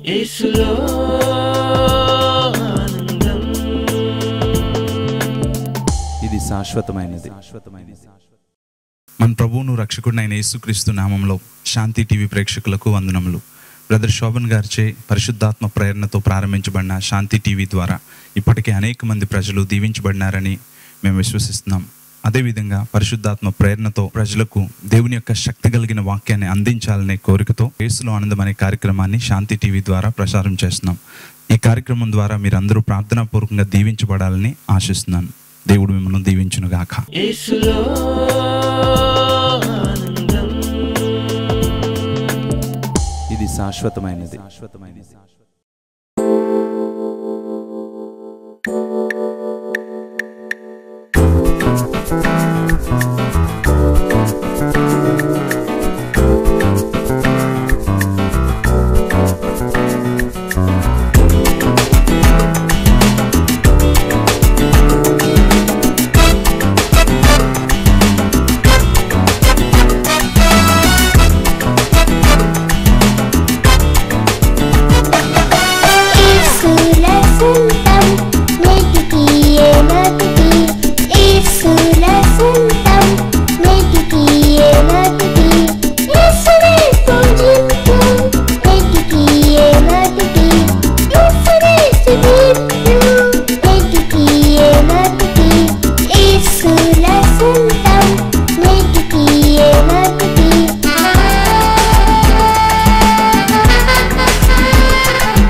యేసులో ఆనందం ఇది శాశ్వతమైనది శాశ్వతమైనది మన ప్రభువును రక్షకుడినైన యేసుక్రీస్తు నామంలో శాంతి టీవీ ప్రేక్షకులకు వందనములు బ్రదర్ శోభన్ గారిచే పరిశుద్ధాత్మ ప్రేరణతో ప్రారంభించబడిన శాంతి టీవీ ద్వారా ఇప్పటికే అనేక మంది ప్రజలు దీవించబడినారని మేము విశ్వసిస్తున్నాం అదేవిధంగా పరిశుద్ధాత్మ ప్రేరణతో ప్రజలకు దేవుని యొక్క శక్తి కలిగిన వాక్యాన్ని అందించాలనే కోరికతో యేసులో ఆనందం అనే కార్యక్రమాన్ని శాంతి టీవీ ద్వారా ప్రసారం చేస్తున్నాం ఈ కార్యక్రమం ద్వారా మీరందరూ ప్రార్థనాపూర్వకంగా దీవించబడాలని ఆశిస్తున్నాను దేవుడు మిమ్మల్ని దీవించునుగాక యేసులో ఆనందం ఇది శాశ్వతమైనది శాశ్వతమైనది యేసుల సొంతం నేటికి ఏనాటికి యేసుల సొంతం నేటికి ఏనాటికి యేసునే పూజించు నేటికి ఏనాటికి యేసునే స్తుతించు నేటికి ఏనాటికి యేసుల సొంతం నేటికి ఏనాటికి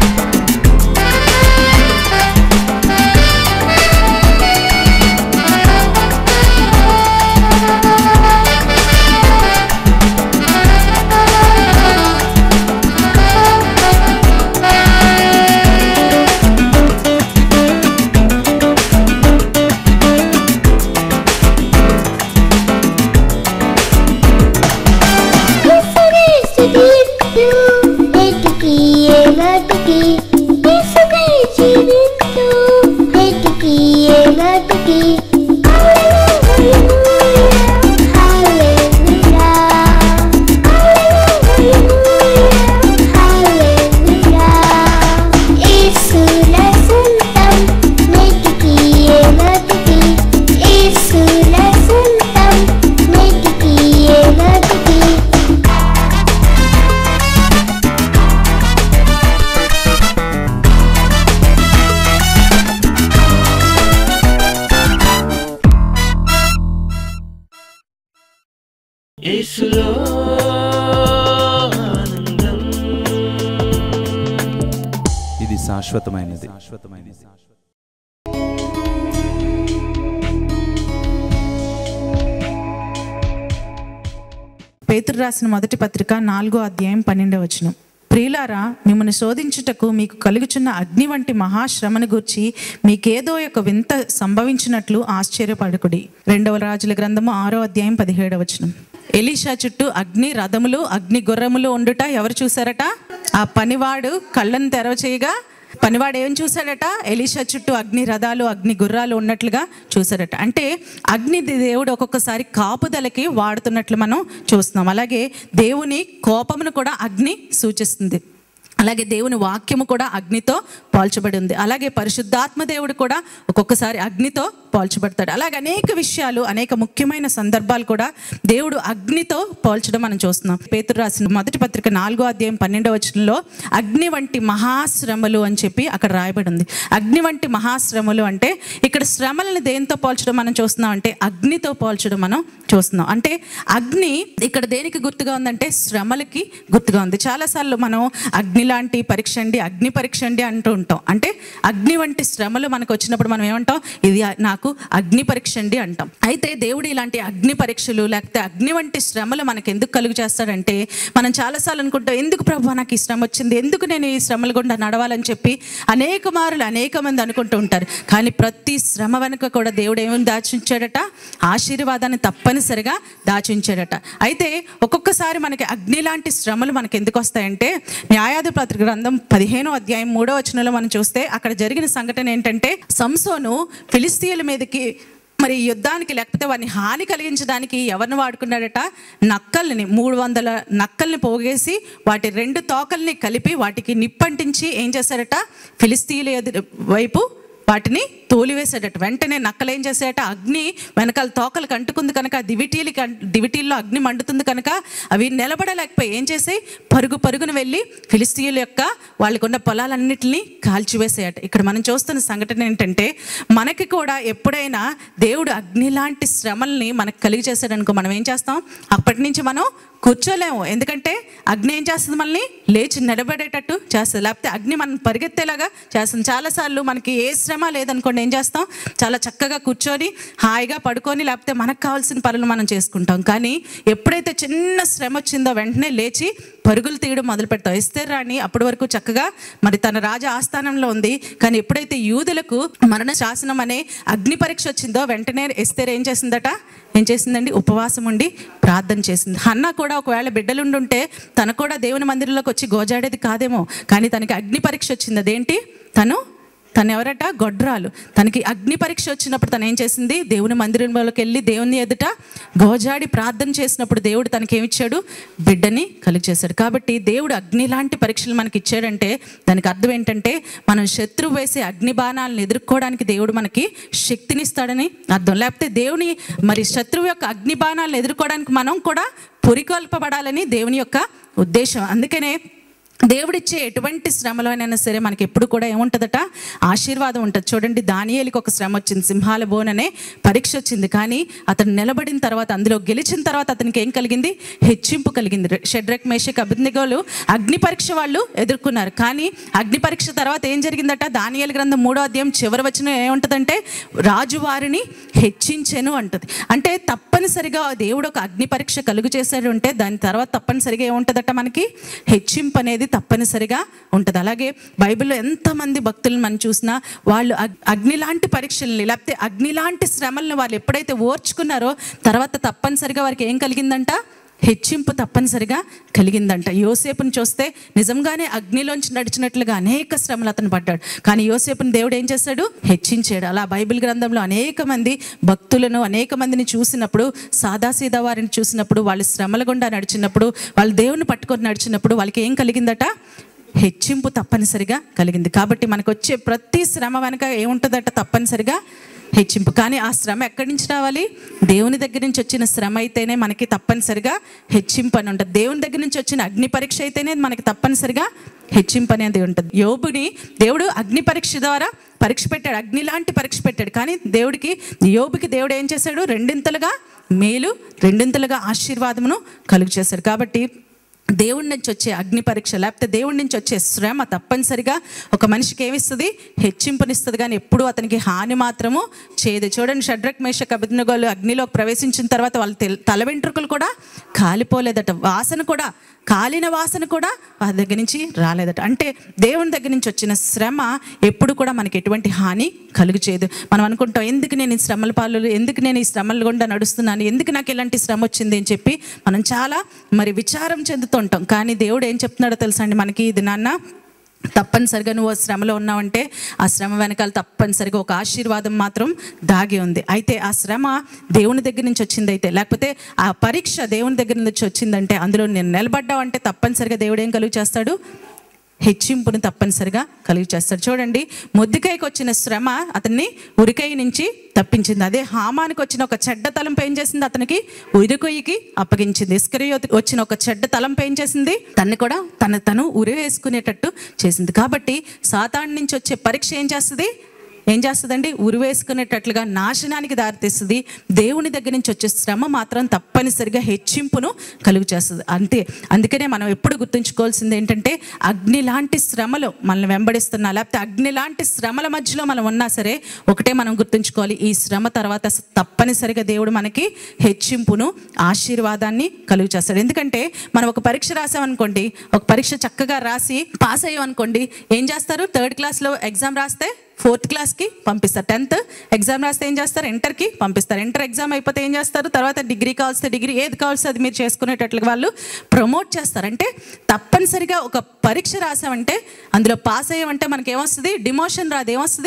యేసునే స్తుతించు నేటికి ఏనాటికి యేసునే జీవించు నేటికి ఏనాటికి హల్లెలూయా హల్లెలూయా యేసుల సొంతం నేటికి ఏనాటికి యేసుల సొంతం నేటికి ఏనాటికి యేసులో ఆనందం ఇది శాశ్వతమైనది శాశ్వతమైనది పేతురు రాసిన మొదటి పత్రిక నాలుగో అధ్యాయం పన్నెండవ వచనం ప్రియులారా మిమ్మల్ని శోధించుటకు మీకు కలుగుచున్న అగ్ని వంటి మహాశ్రమను గూర్చి మీకేదో ఒక వింత సంభవించినట్లు ఆశ్చర్యపడకుడి రెండవ రాజుల గ్రంథము ఆరో అధ్యాయం పదిహేడవ వచనం ఎలీషా చుట్టూ అగ్ని రథములు అగ్ని గుర్రములు ఉండుట ఎవరు చూసారట ఆ పనివాడు కళ్ళను తెరవ చేయగా పనివాడు ఏం చూశాడట ఎలీషా చుట్టూ అగ్ని రథాలు అగ్ని గుర్రాలు ఉన్నట్లుగా చూశాడట అంటే అగ్ని దేవుడు ఒక్కొక్కసారి కాపుదలకి వాడుతున్నట్లు మనం చూస్తున్నాం అలాగే దేవుని కోపమును కూడా అగ్ని సూచిస్తుంది అలాగే దేవుని వాక్యము కూడా అగ్నితో పోల్చబడి ఉంది అలాగే పరిశుద్ధాత్మ దేవుడు కూడా ఒక్కొక్కసారి అగ్నితో పోల్చబడతాడు అలాగే అనేక విషయాలు అనేక ముఖ్యమైన సందర్భాలు కూడా దేవుడు అగ్నితో పోల్చడం మనం చూస్తున్నాం పేతురు రాసిన మొదటి పత్రిక నాలుగో అధ్యాయం పన్నెండవ వచనంలో అగ్ని వంటి మహాశ్రమలు అని చెప్పి అక్కడ రాయబడి ఉంది అగ్ని వంటి మహాశ్రమలు అంటే ఇక్కడ శ్రమలను దేంతో పోల్చడం మనం చూస్తున్నాం అంటే అగ్నితో పోల్చడం మనం చూస్తున్నాం అంటే అగ్ని ఇక్కడ దేనికి గుర్తుగా ఉందంటే శ్రమలకి గుర్తుగా ఉంది చాలాసార్లు మనం అగ్ని లాంటి పరీక్ష అండి అగ్ని పరీక్ష అండి అంటూ ఉంటాం అంటే అగ్ని వంటి శ్రమలు మనకు వచ్చినప్పుడు మనం ఏమంటాం ఇది నాకు అగ్ని పరీక్ష అండి అంటాం అయితే దేవుడు ఇలాంటి అగ్ని పరీక్షలు లేకపోతే అగ్ని వంటి శ్రమలు మనకు ఎందుకు కలుగు చేస్తాడంటే మనం చాలాసార్లు అనుకుంటాం ఎందుకు ప్రభు నాకు ఈ శ్రమ వచ్చింది ఎందుకు నేను ఈ శ్రమల గుండా నడవాలని చెప్పి అనేక మారులు అనేక మంది అనుకుంటూ ఉంటారు కానీ ప్రతి శ్రమ వెనుక కూడా దేవుడు ఏమని దాచించాడట ఆశీర్వాదాన్ని తప్పనిసరిగా దాచించాడట అయితే ఒక్కొక్కసారి మనకి అగ్ని లాంటి శ్రమలు మనకి ఎందుకు వస్తాయంటే న్యాయాధిపతి గ్రంథం పదిహేనో అధ్యాయం మూడో వచనంలో మనం చూస్తే అక్కడ జరిగిన సంఘటన ఏంటంటే సంసోను ఫిలిస్తీయుల మీదకి మరి ఈ యుద్ధానికి లేకపోతే వారిని హాని కలిగించడానికి ఎవరిని వాడుకున్నాడట నక్కల్ని మూడు వందల నక్కల్ని పోగేసి వాటి రెండు తోకల్ని కలిపి వాటికి నిప్పంటించి ఏం చేశాడట ఫిలిస్తీన్ల ఎదురు వైపు వాటిని తోలివేశాడట వెంటనే నక్కలు ఏం చేశాడట అగ్ని వెనకాల తోకలకు అంటుకుంది కనుక ఆ దివిటీలకి అం- దివిటీల్లో అగ్ని మండుతుంది కనుక అవి నిలబడలేకపోయి ఏం చేసాయి పరుగు పరుగున వెళ్ళి ఫిలిస్తీన్ల యొక్క వాళ్ళకున్న పొలాలన్నింటినీ కాల్చివేసాయట ఇక్కడ మనం చూస్తున్న సంఘటన ఏంటంటే మనకి కూడా ఎప్పుడైనా దేవుడు అగ్ని లాంటి శ్రమల్ని మనకు కలిగి చేశాడనుకో మనం ఏం చేస్తాం అప్పటి నుంచి మనం కూర్చోలేము ఎందుకంటే అగ్ని ఏం చేస్తుంది మనల్ని లేచి నిలబడేటట్టు చేస్తుంది లేకపోతే అగ్ని మనం పరిగెత్తేలాగా చేస్తుంది చాలాసార్లు మనకి ఏ శ్రమ లేదనుకోండి ఏం చేస్తాం చాలా చక్కగా కూర్చొని హాయిగా పడుకొని లేకపోతే మనకు కావాల్సిన పనులు మనం చేసుకుంటాం కానీ ఎప్పుడైతే చిన్న శ్రమ వచ్చిందో వెంటనే లేచి పరుగులు తీయడం మొదలు పెడతాం ఎస్తేర్ రాణి అప్పటి వరకు చక్కగా మరి తన రాజ ఆస్థానంలో ఉంది కానీ ఎప్పుడైతే యూదులకు మరణ శాసనం అనే అగ్ని పరీక్ష వచ్చిందో వెంటనే ఎస్తేర్ ఏం చేసిందట ఏం చేసిందండి ఉపవాసం ఉండి ప్రార్థన చేసింది హన్న కూడా ఒకవేళ బిడ్డలుండుంటే తను కూడా దేవుని మందిరంలోకి వచ్చి గోజాడేది కాదేమో కానీ తనకి అగ్ని పరీక్ష వచ్చింది అదేంటి తను తను ఎవరట గొడ్రాలు తనకి అగ్ని పరీక్ష వచ్చినప్పుడు తను ఏం చేసింది దేవుని మందిరంలోకి వెళ్ళి దేవుని ఎదుట గోజాడి ప్రార్థన చేసినప్పుడు దేవుడు తనకి ఏమిచ్చాడు బిడ్డని కలిగి చేశాడు కాబట్టి దేవుడు అగ్ని లాంటి పరీక్షలు మనకి ఇచ్చాడంటే దానికి అర్థం ఏంటంటే మనం శత్రువు వేసే అగ్ని బాణాలను ఎదుర్కోవడానికి దేవుడు మనకి శక్తినిస్తాడని అర్థం లేకపోతే దేవుని మరి శత్రువు యొక్క అగ్ని బాణాలను ఎదుర్కోవడానికి మనం కూడా పురికొల్పబడాలని దేవుని యొక్క ఉద్దేశం అందుకనే దేవుడిచ్చే ఎటువంటి శ్రమలోనైనా సరే మనకి ఎప్పుడు కూడా ఏముంటుందట ఆశీర్వాదం ఉంటుంది చూడండి దానియేలికి ఒక శ్రమ వచ్చింది సింహాల బోననే పరీక్ష వచ్చింది కానీ అతను నిలబడిన తర్వాత అందులో గెలిచిన తర్వాత అతనికి ఏం కలిగింది హెచ్చింపు కలిగింది షడ్రక్ మేషక్ అభిజ్ఞగోలు అగ్ని పరీక్ష వాళ్ళు ఎదుర్కొన్నారు కానీ అగ్ని పరీక్ష తర్వాత ఏం జరిగిందట దానియేలు గ్రంథం మూడో అధ్యాయం చివరి వచ్చిన ఏముంటుందంటే రాజు వారిని హెచ్చించెను అంటది అంటే తప్పనిసరిగా దేవుడు ఒక అగ్ని పరీక్ష కలుగు చేశాడు అంటే దాని తర్వాత తప్పనిసరిగా ఏముంటుందట మనకి హెచ్చింపు అనేది తప్పనిసరిగా ఉంటుంది అలాగే బైబిల్లో ఎంతమంది భక్తులను మనం చూసినా వాళ్ళు అగ్- అగ్ని లాంటి పరీక్షల్ని లేకపోతే అగ్ని లాంటి శ్రమల్ని వాళ్ళు ఎప్పుడైతే ఓర్చుకున్నారో తర్వాత తప్పనిసరిగా వారికి ఏం కలిగిందంట హెచ్చింపు తప్పనిసరిగా కలిగిందంట యోసేపుని చూస్తే నిజంగానే అగ్నిలోంచి నడిచినట్లుగా అనేక శ్రమలు అతను పడ్డాడు కానీ యోసేపుని దేవుడు ఏం చేశాడు హెచ్చించాడు అలా బైబిల్ గ్రంథంలో అనేక మంది భక్తులను అనేక మందిని చూసినప్పుడు సాదాసీదా వారిని చూసినప్పుడు వాళ్ళు శ్రమల గుండా నడిచినప్పుడు వాళ్ళు దేవుని పట్టుకొని నడిచినప్పుడు వాళ్ళకి ఏం కలిగిందట హెచ్చింపు తప్పనిసరిగా కలిగింది కాబట్టి మనకు వచ్చే ప్రతి శ్రమ వెనక ఏముంటుందట తప్పనిసరిగా హెచ్చింపు కానీ ఆ శ్రమ ఎక్కడి నుంచి రావాలి దేవుని దగ్గర నుంచి వచ్చిన శ్రమ అయితేనే మనకి తప్పనిసరిగా హెచ్చింపు అని ఉంటుంది దేవుని దగ్గర నుంచి వచ్చిన అగ్ని పరీక్ష అయితేనే మనకి తప్పనిసరిగా హెచ్చింపు అనేది ఉంటుంది యోబుని దేవుడు అగ్ని పరీక్ష ద్వారా పరీక్ష పెట్టాడు అగ్ని లాంటి పరీక్ష పెట్టాడు కానీ దేవుడికి యోబుకి దేవుడు ఏం చేశాడు రెండింతలుగా మేలు రెండింతలుగా ఆశీర్వాదమును కలుగు చేశాడు కాబట్టి దేవుడి నుంచి వచ్చే అగ్ని పరీక్ష లేకపోతే దేవుడి నుంచి వచ్చే శ్రమ తప్పనిసరిగా ఒక మనిషికి ఏమిస్తుంది హెచ్చింపునిస్తుంది కానీ ఎప్పుడు అతనికి హాని మాత్రము చేయదు చూడండి షడ్రక్ మేషక్ అభిజ్ఞగోలు అగ్నిలోకి ప్రవేశించిన తర్వాత వాళ్ళ తెల్- తల వెంట్రుకలు కూడా కాలిపోలేదట వాసన కూడా కాలిన వాసన కూడా వాళ్ళ దగ్గర నుంచి రాలేదట అంటే దేవుని దగ్గర నుంచి వచ్చిన శ్రమ ఎప్పుడు కూడా మనకి ఎటువంటి హాని కలుగు చేయదు మనం అనుకుంటాం ఎందుకు నేను ఈ శ్రమల పాలు ఎందుకు నేను ఈ శ్రమల గుండా నడుస్తున్నాను ఎందుకు నాకు ఇలాంటి శ్రమ వచ్చింది అని చెప్పి మనం చాలా మరి విచారం చెందుతుంటాం కానీ దేవుడు ఏం చెప్తున్నాడో తెలుసా అండి మనకి ఇది నాన్న తప్పనిసరిగా నువ్వు ఆ శ్రమలో ఉన్నావంటే ఆ శ్రమ వెనకాల తప్పనిసరిగా ఒక ఆశీర్వాదం మాత్రం దాగి ఉంది అయితే ఆ శ్రమ దేవుని దగ్గర నుంచి వచ్చింది అయితే లేకపోతే ఆ పరీక్ష దేవుని దగ్గర నుంచి వచ్చిందంటే అందులో నేను నిలబడ్డావంటే తప్పనిసరిగా దేవుడు ఏం కలుగు చేస్తాడు హెచ్చింపుని తప్పనిసరిగా కలుగు చేస్తాడు చూడండి మొద్దుకాయకి వచ్చిన శ్రమ అతన్ని ఉరికాయ నుంచి తప్పించింది అదే హామానికి వచ్చిన ఒక చెడ్డ తలంపు ఏం చేసింది అతనికి ఉరికొయ్యికి అప్పగించింది ఇస్కరియోతి వచ్చిన ఒక చెడ్డ తలంపు ఏం చేసింది తన్ని కూడా తన తను ఉరి వేసుకునేటట్టు చేసింది కాబట్టి సాతాన్ నుంచి వచ్చే పరీక్ష ఏం చేస్తుంది ఏం చేస్తుందండి ఉరివేసుకునేటట్లుగా నాశనానికి దారితీస్తుంది దేవుని దగ్గర నుంచి వచ్చే శ్రమ మాత్రం తప్పనిసరిగా హెచ్చింపును కలుగు చేస్తుంది అంతే అందుకనే మనం ఎప్పుడు గుర్తుంచుకోవాల్సింది ఏంటంటే అగ్ని లాంటి శ్రమలు మనల్ని వెంబడిస్తున్నా లేకపోతే అగ్ని లాంటి శ్రమల మధ్యలో మనం ఉన్నా సరే ఒకటే మనం గుర్తుంచుకోవాలి ఈ శ్రమ తర్వాత తప్పనిసరిగా దేవుడు మనకి హెచ్చింపును ఆశీర్వాదాన్ని కలుగు చేస్తాడు ఎందుకంటే మనం ఒక పరీక్ష రాసామనుకోండి ఒక పరీక్ష చక్కగా రాసి పాస్ అయ్యామనుకోండి ఏం చేస్తారు థర్డ్ క్లాస్లో ఎగ్జామ్ రాస్తే ఫోర్త్ క్లాస్కి పంపిస్తారు టెన్త్ ఎగ్జామ్ రాస్తే ఏం చేస్తారు ఇంటర్కి పంపిస్తారు ఇంటర్ ఎగ్జామ్ అయిపోతే ఏం చేస్తారు తర్వాత డిగ్రీ కావాల్సి డిగ్రీ ఏది కావాల్సి అది మీరు చేసుకునేటట్లుగా వాళ్ళు ప్రమోట్ చేస్తారు అంటే తప్పనిసరిగా ఒక పరీక్ష రాసామంటే అందులో పాస్ అయ్యామంటే మనకి ఏమొస్తుంది డిమోషన్ రాదు ఏమొస్తుంది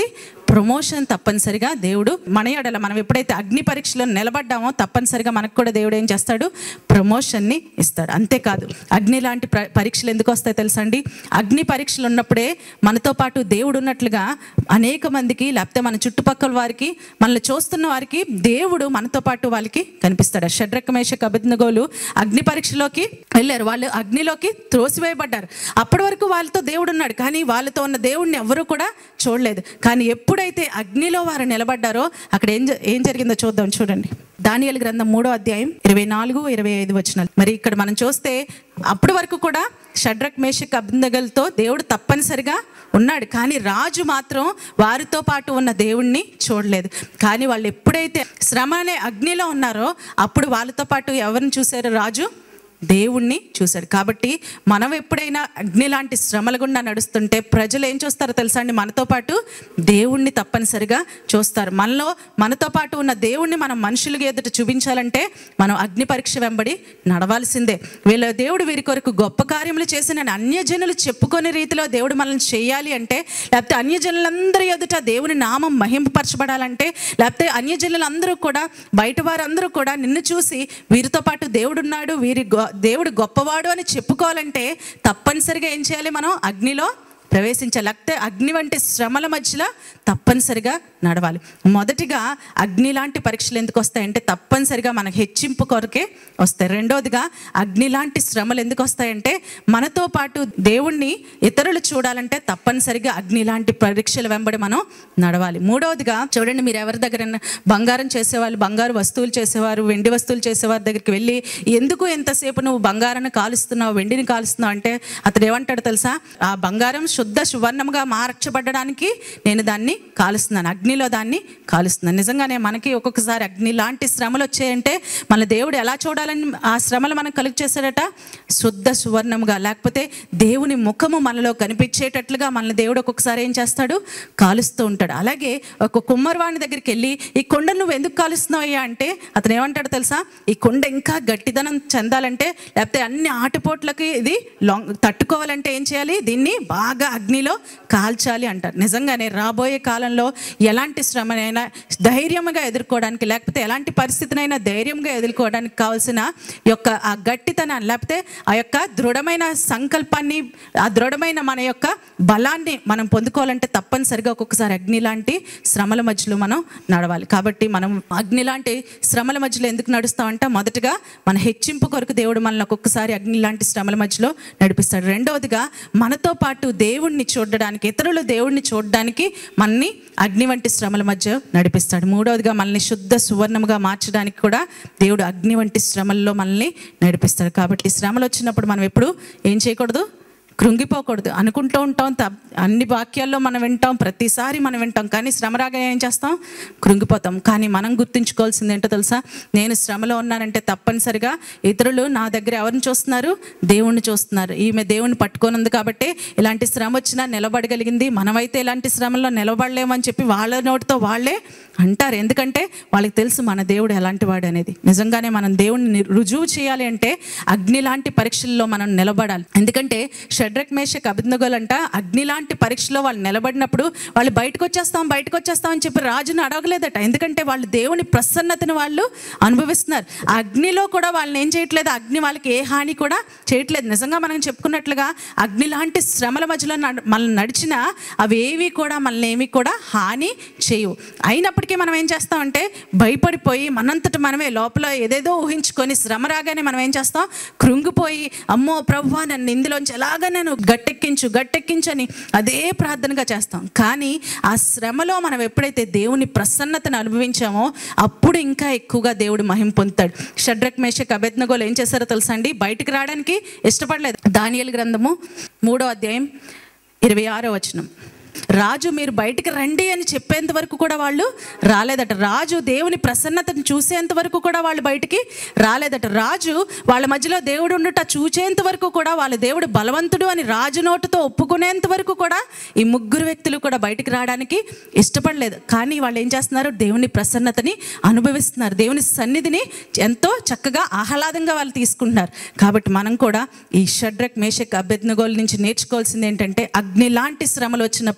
ప్రమోషన్ తప్పనిసరిగా దేవుడు మన ఎడల మనం ఎప్పుడైతే అగ్ని పరీక్షలో నిలబడ్డామో తప్పనిసరిగా మనకు కూడా దేవుడు ఏం చేస్తాడు ప్రమోషన్ని ఇస్తాడు అంతేకాదు అగ్ని లాంటి ప్ర- పరీక్షలు ఎందుకు వస్తాయి తెలుసా అండి అగ్ని పరీక్షలు ఉన్నప్పుడే మనతో పాటు దేవుడు ఉన్నట్లుగా అనేక మందికి లేకపోతే మన చుట్టుపక్కల వారికి మనల్ని చూస్తున్న వారికి దేవుడు మనతో పాటు వాళ్ళకి కనిపిస్తాడు షడ్రకమేష కబిద్నగోలు అగ్ని పరీక్షలోకి వెళ్ళారు వాళ్ళు అగ్నిలోకి త్రోసివేయబడ్డారు అప్పటి వరకు వాళ్ళతో దేవుడు ఉన్నాడు కానీ వాళ్ళతో ఉన్న దేవుడిని ఎవరు కూడా చూడలేదు కానీ ఎప్పుడైతే అగ్నిలో వారు నిలబడ్డారో అక్కడ ఏం జ- ఏం జరిగిందో చూద్దాం చూడండి దానియలు గ్రంథం మూడో అధ్యాయం ఇరవై నాలుగు ఇరవై ఐదు వచనాలు మరి ఇక్కడ మనం చూస్తే అప్పటి వరకు కూడా షడ్రక్ మేషక్ అభిందగలతో దేవుడు తప్పనిసరిగా ఉన్నాడు కానీ రాజు మాత్రం వారితో పాటు ఉన్న దేవుణ్ణి చూడలేదు కానీ వాళ్ళు ఎప్పుడైతే శ్రమ అనే అగ్నిలో ఉన్నారో అప్పుడు వాళ్ళతో పాటు ఎవరిని చూశారు రాజు దేవుణ్ణి చూశాడు కాబట్టి మనం ఎప్పుడైనా అగ్ని లాంటి శ్రమల గుండా నడుస్తుంటే ప్రజలు ఏం చూస్తారో తెలుసా అండి మనతో పాటు దేవుణ్ణి తప్పనిసరిగా చూస్తారు మనలో మనతో పాటు ఉన్న దేవుణ్ణి మనం మనుషులకి ఎదుట చూపించాలంటే మనం అగ్ని పరీక్ష వెంబడి నడవాల్సిందే వీళ్ళ దేవుడు వీరి కొరకు గొప్ప కార్యములు చేసిన అన్యజనులు చెప్పుకునే రీతిలో దేవుడు మనల్ని చేయాలి అంటే లేకపోతే అన్యజనులందరి ఎదుట దేవుని నామం మహింపరచబడాలంటే లేకపోతే అన్యజనులందరూ కూడా బయట వారందరూ కూడా నిన్ను చూసి వీరితో పాటు దేవుడున్నాడు వీరి గొ- దేవుడు గొప్పవాడు అని చెప్పుకోవాలంటే తప్పనిసరిగా ఏం చేయాలి మనం అగ్నిలో ప్రవేశించాలి లేకపోతే అగ్ని వంటి శ్రమల మధ్యలో తప్పనిసరిగా నడవాలి మొదటిగా అగ్ని లాంటి పరీక్షలు ఎందుకు వస్తాయంటే తప్పనిసరిగా మనకు హెచ్చింపు కొరకే వస్తాయి రెండోదిగా అగ్ని లాంటి శ్రమలు ఎందుకు వస్తాయంటే మనతో పాటు దేవుణ్ణి ఇతరులు చూడాలంటే తప్పనిసరిగా అగ్ని లాంటి పరీక్షల వెంబడి మనం నడవాలి మూడవదిగా చూడండి మీరు ఎవరి దగ్గర బంగారం చేసేవాళ్ళు బంగారు వస్తువులు చేసేవారు వెండి వస్తువులు చేసేవారి దగ్గరికి వెళ్ళి ఎందుకు ఎంతసేపు నువ్వు బంగారాన్ని కాలుస్తున్నావు వెండిని కాలుస్తున్నావు అంటే అతడు ఏమంటాడు తెలుసా ఆ బంగారం శుద్ధ సువర్ణముగా మార్చబడడానికి నేను దాన్ని కాలుస్తున్నాను అగ్నిలో దాన్ని కాలుస్తున్నాను నిజంగానే మనకి ఒక్కొక్కసారి అగ్ని లాంటి శ్రమలు వచ్చాయంటే మన దేవుడు ఎలా చూడాలని ఆ శ్రమలు మనకు కలుగు చేశాడట శుద్ధ సువర్ణముగా లేకపోతే దేవుని ముఖము మనలో కనిపించేటట్లుగా మన దేవుడు ఒక్కొక్కసారి ఏం చేస్తాడు కాలుస్తూ ఉంటాడు అలాగే ఒక కుమ్మరివాణి దగ్గరికి వెళ్ళి ఈ కొండ నువ్వు ఎందుకు కాలుస్తున్నావు అయ్యా అంటే అతను ఏమంటాడు తెలుసా ఈ కొండ ఇంకా గట్టిదనం చెందాలంటే లేకపోతే అన్ని ఆటుపోట్లకి ఇది లాంగ్ తట్టుకోవాలంటే ఏం చేయాలి దీన్ని బాగా అగ్నిలో కాల్చాలి అంటారు నిజంగానే రాబోయే కాలంలో ఎలాంటి శ్రమనైనా ధైర్యంగా ఎదుర్కోవడానికి లేకపోతే ఎలాంటి పరిస్థితినైనా ధైర్యంగా ఎదుర్కోవడానికి కావాల్సిన యొక్క ఆ గట్టితనాన్ని లేకపోతే ఆ యొక్క దృఢమైన సంకల్పాన్ని ఆ దృఢమైన మన యొక్క బలాన్ని మనం పొందుకోవాలంటే తప్పనిసరిగా ఒక్కొక్కసారి అగ్ని లాంటి శ్రమల మధ్యలో మనం నడవాలి కాబట్టి మనం అగ్ని లాంటి శ్రమల మధ్యలో ఎందుకు నడుస్తామంటే మొదటగా మన హెచ్చింపు కొరకు దేవుడు మనల్ని ఒక్కొక్కసారి అగ్ని లాంటి శ్రమల మధ్యలో నడిపిస్తాడు రెండవదిగా మనతో పాటు దేవుణ్ణి చూడడానికి ఇతరులు దేవుణ్ణి చూడడానికి మనని అగ్ని వంటి శ్రమల మధ్య నడిపిస్తాడు మూడవదిగా మనల్ని శుద్ధ సువర్ణముగా మార్చడానికి కూడా దేవుడు అగ్ని వంటి శ్రమల్లో మనల్ని నడిపిస్తాడు కాబట్టి శ్రమలు వచ్చినప్పుడు మనం ఎప్పుడు ఏం చేయకూడదు కృంగిపోకూడదు అనుకుంటూ ఉంటాం త- అన్ని వాక్యాల్లో మనం వింటాం ప్రతిసారి మనం వింటాం కానీ శ్రమ రాగానే ఏం చేస్తాం కృంగిపోతాం కానీ మనం గుర్తుంచుకోవాల్సింది ఏంటో తెలుసా నేను శ్రమలో ఉన్నానంటే తప్పనిసరిగా ఇతరులు నా దగ్గర ఎవరిని చూస్తున్నారు దేవుణ్ణి చూస్తున్నారు ఈమె దేవుణ్ణి పట్టుకోనుంది కాబట్టి ఇలాంటి శ్రమ వచ్చినా నిలబడగలిగింది మనమైతే ఇలాంటి శ్రమల్లో నిలబడలేమని చెప్పి వాళ్ళ నోటితో వాళ్ళే అంటారు ఎందుకంటే వాళ్ళకి తెలుసు మన దేవుడు ఎలాంటి వాడు అనేది నిజంగానే మనం దేవుణ్ణి ని- రుజువు చేయాలి అంటే అగ్ని లాంటి పరీక్షల్లో మనం నిలబడాలి ఎందుకంటే షడ్రక్ మేషక్ అభిజ్ఞగోలు అంట అగ్ని లాంటి పరీక్షలో వాళ్ళు నిలబడినప్పుడు వాళ్ళు బయటకు వచ్చేస్తాం బయటకు వచ్చేస్తాం అని చెప్పి రాజుని అడగలేదట ఎందుకంటే వాళ్ళు దేవుని ప్రసన్నతను వాళ్ళు అనుభవిస్తున్నారు ఆ అగ్నిలో కూడా వాళ్ళని ఏం చేయట్లేదు అగ్ని వాళ్ళకి ఏ హాని కూడా చేయట్లేదు నిజంగా మనం చెప్పుకున్నట్లుగా అగ్ని లాంటి శ్రమల మధ్యలో నడ- మనల్ని నడిచినా అవి ఏవి కూడా మనల్ని ఏమి కూడా హాని చేయవు అయినప్పటికీ మనం ఏం చేస్తామంటే భయపడిపోయి మనంతట మనమే లోపల ఏదేదో ఊహించుకొని శ్రమ రాగానే మనం ఏం చేస్తాం కృంగిపోయి అమ్మో ప్రభు నన్ను ఇందులోంచి ఎలాగ నేను గట్టెక్కించు గట్టెక్కించని అదే ప్రార్థనగా చేస్తాం కానీ ఆ శ్రమలో మనం ఎప్పుడైతే దేవుని ప్రసన్నతను అనుభవించామో అప్పుడు ఇంకా ఎక్కువగా దేవుడు మహిం పొందుతాడు షడ్రక్ మేషక్ అభెజ్ఞగోలు ఏం చేశారో తెలుసా అండి బయటికి రావడానికి ఇష్టపడలేదు దానియలు గ్రంథము మూడో అధ్యాయం ఇరవై ఆరో వచనం రాజు మీరు బయటికి రండి అని చెప్పేంత వరకు కూడా వాళ్ళు రాలేదట రాజు దేవుని ప్రసన్నతను చూసేంత వరకు కూడా వాళ్ళు బయటికి రాలేదట రాజు వాళ్ళ మధ్యలో దేవుడు ఉండుట చూచేంత వరకు కూడా వాళ్ళ దేవుడు బలవంతుడు అని రాజు నోటుతో ఒప్పుకునేంత వరకు కూడా ఈ ముగ్గురు వ్యక్తులు కూడా బయటికి రావడానికి ఇష్టపడలేదు కానీ వాళ్ళు ఏం చేస్తున్నారు దేవుని ప్రసన్నతని అనుభవిస్తున్నారు దేవుని సన్నిధిని ఎంతో చక్కగా ఆహ్లాదంగా వాళ్ళు తీసుకుంటున్నారు కాబట్టి మనం కూడా ఈ షడ్రక్ మేషక్ అభ్యర్థనగోల నుంచి నేర్చుకోవాల్సింది ఏంటంటే అగ్ని లాంటి శ్రమలు వచ్చినప్పుడు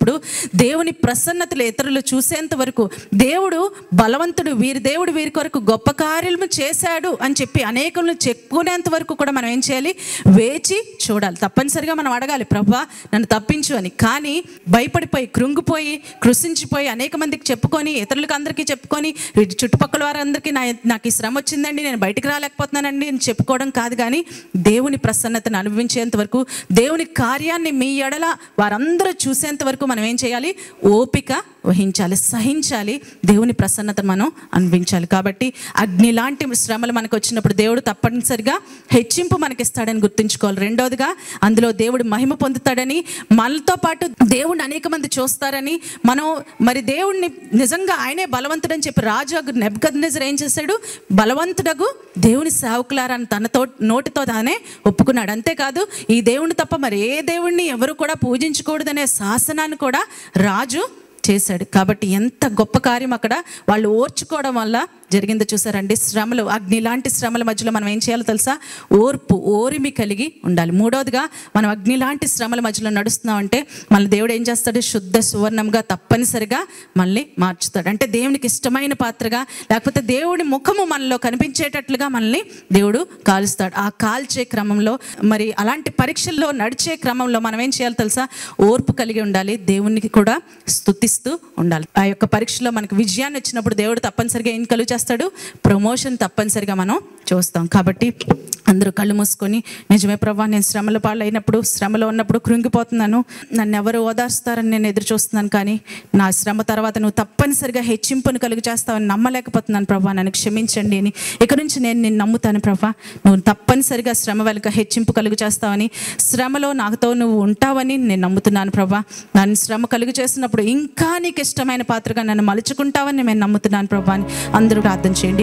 వచ్చినప్పుడు దేవుని ప్రసన్నతలు ఇతరులు చూసేంత వరకు దేవుడు బలవంతుడు వీరి దేవుడు వీరి కొరకు గొప్ప కార్యము చేశాడు అని చెప్పి అనేకులను చెప్పుకునేంత వరకు కూడా మనం ఏం చేయాలి వేచి చూడాలి తప్పనిసరిగా మనం అడగాలి ప్రభా నన్ను తప్పించు అని కానీ భయపడిపోయి కృంగిపోయి కృషించిపోయి అనేక మందికి చెప్పుకొని ఇతరులకు అందరికీ చెప్పుకొని వీటి చుట్టుపక్కల వారందరికీ నా నాకు ఈ శ్రమ వచ్చిందండి నేను బయటికి రాలేకపోతున్నానండి అని చెప్పుకోవడం కాదు కానీ దేవుని ప్రసన్నతను అనుభవించేంత వరకు దేవుని కార్యాన్ని మీ ఎడల వారందరూ చూసేంత వరకు మనం ఏం చేయాలి ఓపిక వహించాలి సహించాలి దేవుని ప్రసన్నత మనం అనుభవించాలి కాబట్టి అగ్ని లాంటి శ్రమలు మనకు వచ్చినప్పుడు దేవుడు తప్పనిసరిగా హెచ్చింపు మనకిస్తాడని గుర్తుంచుకోవాలి రెండోదిగా అందులో దేవుడు మహిమ పొందుతాడని మనతో పాటు దేవుడిని అనేక మంది చూస్తారని మనం మరి దేవుడిని నిజంగా ఆయనే బలవంతుడని చెప్పి రాజు నెబ్గద్నెజర్ ఏం చేశాడు బలవంతుడగు దేవుని సేవకులారని తనతో నోటితో తానే ఒప్పుకున్నాడు అంతేకాదు ఈ దేవుని తప్ప మరి ఏ దేవుణ్ణి ఎవరు కూడా పూజించకూడదనే శాసనాన్ని కూడా రాజు చేశాడు కాబట్టి ఎంత గొప్ప కార్యం అక్కడ వాళ్ళు ఓర్చుకోవడం వల్ల జరిగిందో చూసారండి శ్రమలు అగ్ని లాంటి శ్రమల మధ్యలో మనం ఏం చేయాలో తెలుసా ఓర్పు ఓరిమి కలిగి ఉండాలి మూడవదిగా మనం అగ్ని లాంటి శ్రమల మధ్యలో నడుస్తున్నామంటే మళ్ళీ దేవుడు ఏం చేస్తాడు శుద్ధ సువర్ణంగా తప్పనిసరిగా మళ్ళీ మార్చుతాడు అంటే దేవునికి ఇష్టమైన పాత్రగా లేకపోతే దేవుడి ముఖము మనలో కనిపించేటట్లుగా మనల్ని దేవుడు కాలుస్తాడు ఆ కాల్చే క్రమంలో మరి అలాంటి పరీక్షల్లో నడిచే క్రమంలో మనం ఏం చేయాలి తెలుసా ఓర్పు కలిగి ఉండాలి దేవునికి కూడా స్తుతిస్తూ ఉండాలి ఆ యొక్క పరీక్షలో మనకు విజయాన్ని వచ్చినప్పుడు దేవుడు తప్పనిసరిగా ఏం కలుగు చేస్తాడు ప్రమోషన్ తప్పనిసరిగా మనం చూస్తాం కాబట్టి అందరూ కళ్ళు మూసుకొని నిజమే ప్రభా నేను శ్రమల పాలైనప్పుడు శ్రమలో ఉన్నప్పుడు కృంగిపోతున్నాను నన్ను ఎవరు ఓదార్స్తారని నేను ఎదురు చూస్తున్నాను కానీ నా శ్రమ తర్వాత నువ్వు తప్పనిసరిగా హెచ్చింపును కలుగు చేస్తావని నమ్మలేకపోతున్నాను ప్రభా నన్ను క్షమించండి అని ఇక నుంచి నేను నిన్ను నమ్ముతాను ప్రభా నువ్వు తప్పనిసరిగా శ్రమ వెనుక హెచ్చింపు కలుగు చేస్తావని శ్రమలో నాతో నువ్వు ఉంటావని నేను నమ్ముతున్నాను ప్రభా నన్ను శ్రమ కలుగు చేసినప్పుడు ఇంకా నీకు ఇష్టమైన పాత్రగా నన్ను మలుచుకుంటావని నేను నమ్ముతున్నాను ప్రభా అని అందరూ ప్రార్థన చేయండి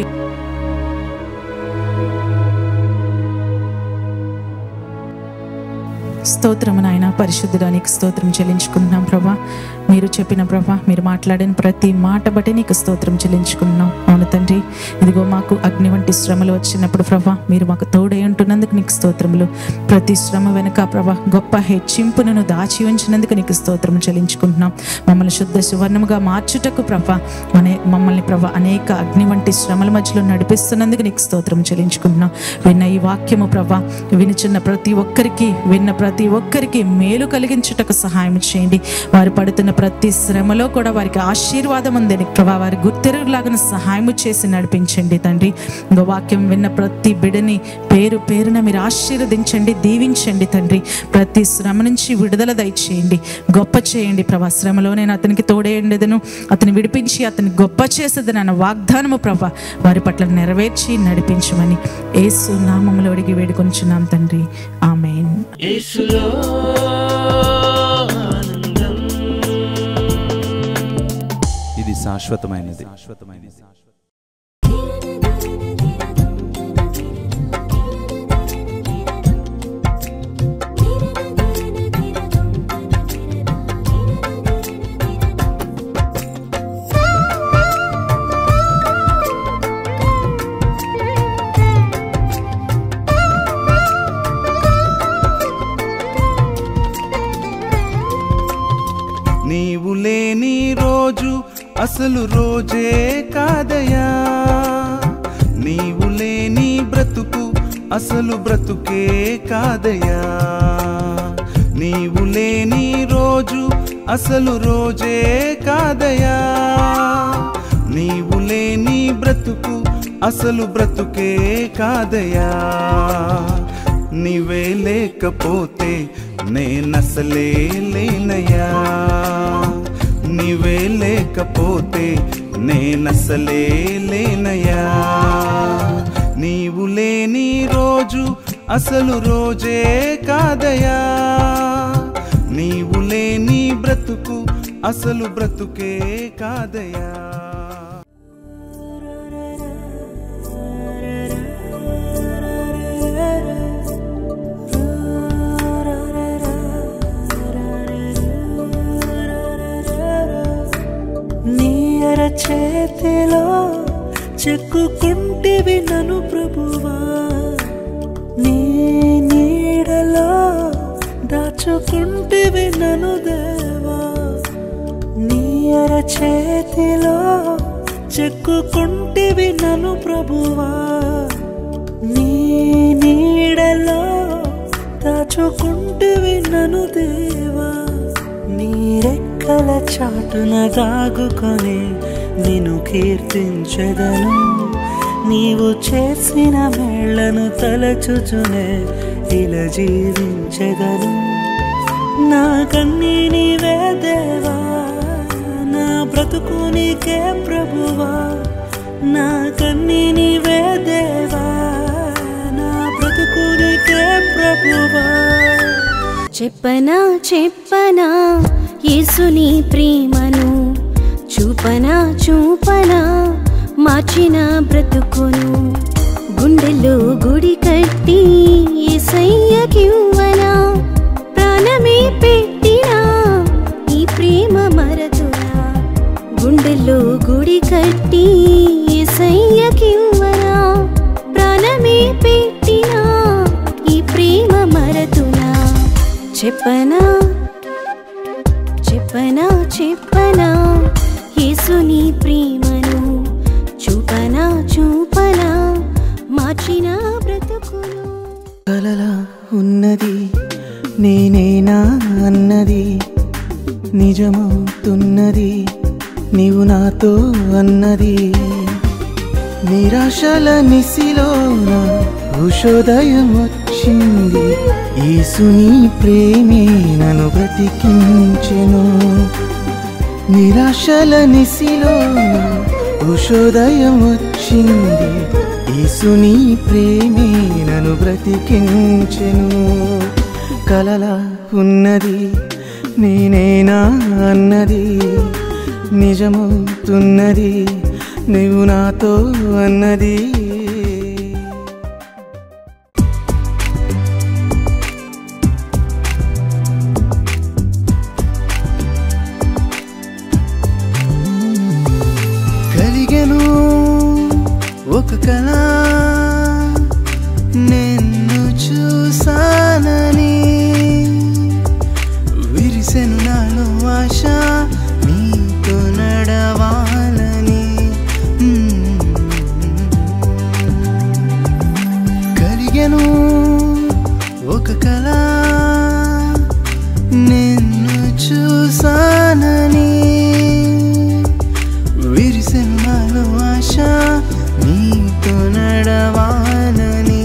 స్తోత్రము నాయన పరిశుద్ధుడా నీకు స్తోత్రం చెల్లించుకుంటున్నాం ప్రభా మీరు చెప్పిన ప్రభా మీరు మాట్లాడిన ప్రతి మాట బట్టి నీకు స్తోత్రం చెల్లించుకుంటున్నాం అవును తండ్రి ఇదిగో మాకు అగ్ని వంటి శ్రమలు వచ్చినప్పుడు ప్రభా మీరు మాకు తోడై ఉంటున్నందుకు నీకు స్తోత్రములు ప్రతి శ్రమ వెనుక ప్రభా గొప్ప హెచ్చింపునను దాచి ఉంచినందుకు నీకు స్తోత్రం చెల్లించుకుంటున్నాం మమ్మల్ని శుద్ధ సువర్ణముగా మార్చుటకు ప్రభా అనే మమ్మల్ని ప్రభా అనేక అగ్ని వంటి శ్రమల మధ్యలో నడిపిస్తున్నందుకు నీకు స్తోత్రం చెల్లించుకుంటున్నాం విన్న ఈ వాక్యము ప్రభా వినుచున్న ప్రతి ఒక్కరికి విన్న ప్రతి ఒక్కరికి మేలు కలిగించుటకు సహాయం చేయండి వారు పడుతున్న ప్రతి శ్రమలో కూడా వారికి ఆశీర్వాదం ఉందని ప్రభా వారి గుర్తెరుగులాగా సహాయం చేసి నడిపించండి తండ్రి ఇంకో వాక్యం విన్న ప్రతి బిడని పేరు పేరున మీరు ఆశీర్వదించండి దీవించండి తండ్రి ప్రతి శ్రమ నుంచి విడుదల దయచేయండి గొప్ప చేయండి ప్రభా శ్రమలో నేను అతనికి తోడేయండిదను అతని విడిపించి అతని గొప్ప చేసేదని అన్న వాగ్దానము ప్రభా వారి పట్ల నెరవేర్చి నడిపించమని ఏసు నామములో అడిగి వేడుకొంచున్నాం తండ్రి ఆమెన్ యేసులో ఆనందం ఇది శాశ్వతమైనది శాశ్వతమైనది నీవు లేని రోజు అసలు రోజే కాదయా నీవు లేని బ్రతుకు అసలు బ్రతుకే కాదయా నీవు లేని రోజు అసలు రోజే కాదయా నీవు లేని బ్రతుకు అసలు బ్రతుకే కాదయా నీవే లేకపోతే నేనసలే లేనయ్యా నీవే లేకపోతే నేనసలే లేనయ్యా నీవు లేని రోజు అసలు రోజే కాదయా నీవు లేని బ్రతుకు అసలు బ్రతుకే కాదయా నీయర చేతిలో చెక్కుకుంటివి నను ప్రభువా నీ నీడలో దాచుకుంటివి నను దేవా చేతిలో చెక్కుకుంటివి నన్ను ప్రభువా నీ నీడలో దాచుకుంటివి నన్ను దేవా నీ రెక్కల చాటున దాగుకొని నిన్ను కీర్తించదను నీవు చేసిన మేళ్లను తలచుచునే ఇలా జీవించదను నా కన్నీ నీవే దేవా నా బ్రతుకు నీకే ప్రభువా నా కన్నీ నీవే దేవా నా బ్రతుకు నీకే ప్రభువా చెప్పనా చెప్పనా యేసుని ప్రేమను చూపనా చూపనా మార్చిన బ్రతుకును గుండెలో గుడి కట్టి ఏసయ్యకివ్వనా ప్రాణమే పెట్టినా ఈ ప్రేమ మరతునా గుండెలో గుడి కట్టి ఏసయ్యకివ్వనా ప్రాణమే పెట్టినా ఈ ప్రేమ మరతునా చెప్పనా చెప్పనా చెప్పనా యేసుని ప్రేమను చూపనా చూపనా మార్చిన బ్రతుకును కలలా ఉన్నది నేనేనా అన్నది నిజమవుతున్నది నీవు నాతో అన్నది నిరాశల నిశిలోన ఉషోదయం వచ్చింది యేసుని ప్రేమే నన్ను బ్రతికించెను నిరాశల నిశిలోన ఉషోదయం వచ్చింది యేసుని ప్రేమే నన్ను బ్రతికించెను కలలా ఉన్నది నేనేనా అన్నది నిజమవుతున్నది నీవు నాతో అన్నది కలిగెను ఒక కళ నిన్ను చూసానని విరిసెను నాలో ఆశ నీతో నడవాలని మ్మ్. కలిగెను ఒక కళ నిన్ను చూసానని విరిసెను నాలో ఆశ నీతో నడవాలని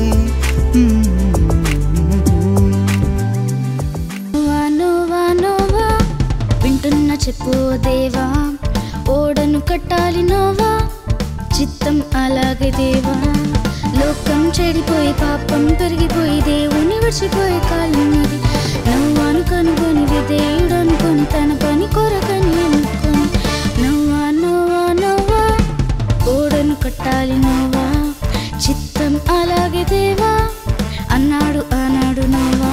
నోవా నోవా నోవా వింటున్న చెప్పు దేవా ఓడను కట్టాలి నోవా చిత్తం అలాగే దేవా లోకం చెడిపోయి పాపం పెరిగిపోయి దేవుని విడిచిపోయి కాలినది నవ్వాను కనుగొని విధేయుడు అనుకొని తన పని కొరకని అనుకొని నవ్వా నవ్వా నవ్వా ఓడను కట్టాలి నోవా చిత్తం అలాగే దేవా అన్నాడు అన్నాడు నోవా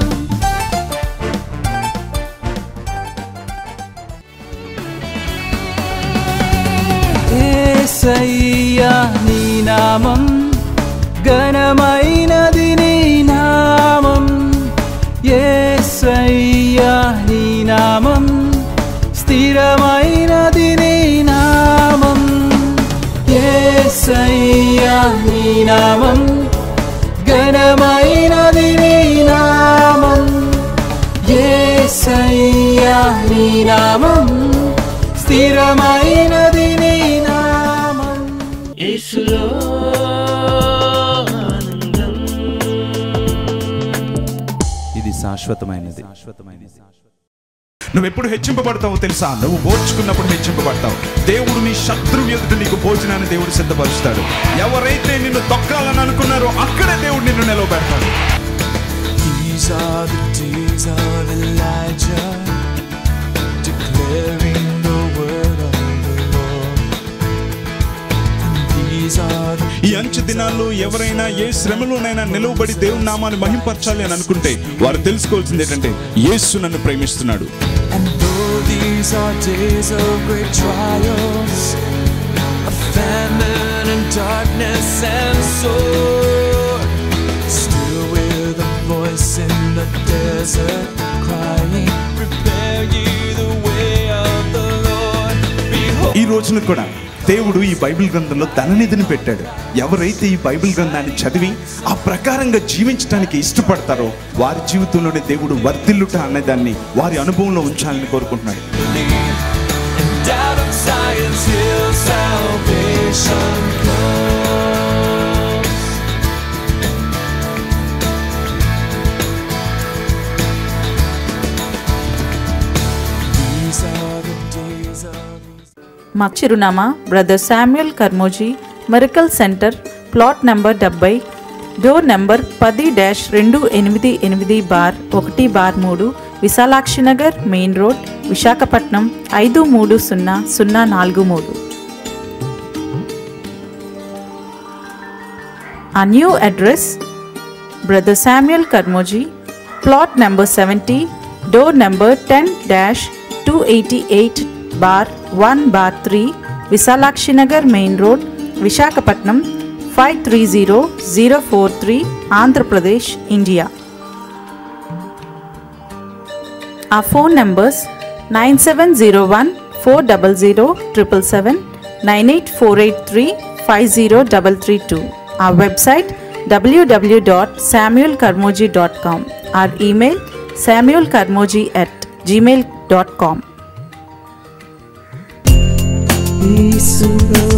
ఏసయ్యా నీ నామం ఘనమైనది నీ నామం ఏసయ్యా నీ నామం స్థిరమైనది నీ నామం ఏసయ్యా నీ నామం ఘనమైనది నీ నామం ఏసయ్యా నీ నామం స్థిరమైనది నీ నామం యేసులో ఆనందం ఇది శాశ్వతమైనది శాశ్వతమైనది నువ్వు ఎప్పుడు హెచ్చింపబడతావో తెలుసా నువ్వు ఓర్చుకున్నప్పుడు హెచ్చింపబడతావు దేవుడు నీ శత్రువు ఎదుట నీకు భోజనాన్ని దేవుడు సిద్ధపరుస్తాడు ఎవరైతే నిన్ను తొక్కాలని అనుకున్నారో అక్కడే దేవుడు నిన్ను నిలవబెడతాడు These are the days of Elijah, declaring the word of the Lord. And these are the ఈ అంచు దినాల్లో ఎవరైనా ఏ శ్రమలోనైనా నిలవబడి దేవుని నామాన్ని మహింపరచాలి అని అనుకుంటే వారు తెలుసుకోవాల్సింది ఏంటంటే యేసు నన్ను ప్రేమిస్తున్నాడు And though these are days of great trials, of famine and darkness and sword, still with a voice in the desert crying, Prepare ye the way of the Lord. మనుషులను కూడా దేవుడు ఈ బైబిల్ గ్రంథంలో ధననిధిని పెట్టాడు ఎవరైతే ఈ బైబిల్ గ్రంథాన్ని చదివి ఆ ప్రకారంగా జీవించడానికి ఇష్టపడతారో వారి జీవితంలోనే దేవుడు వర్ధిల్లుట అనేదాన్ని వారి అనుభవంలో ఉంచాలని కోరుకుంటున్నాడు Doubt of science till salvation comes. These are the days of మా చిరునామా brother Samuel Karmoji miracle centre plot number డెబ్బై డోర్ నంబర్ పది డాష్ రెండు ఎనిమిది ఎనిమిది బార్ ఒకటి బార్ మూడు విశాలాక్షి నగర్ మెయిన్ రోడ్ విశాఖపట్నం ఐదు మూడు సున్నా సున్నా నాలుగు మూడు ఆ new address brother Samuel Karmoji plot number seventy door number ten dash two eighty eight bar one bar three Visalakshi Nagar main road Visakhapatnam five three zero zero four three Andhra Pradesh India ఆ phone numbers nine seven zero one four double zero triple seven nine eight four eight three five zero double three two ఆ website W W W dot Samuel Karmoji dot com or email Samuel Karmoji at Gmail dot com Peace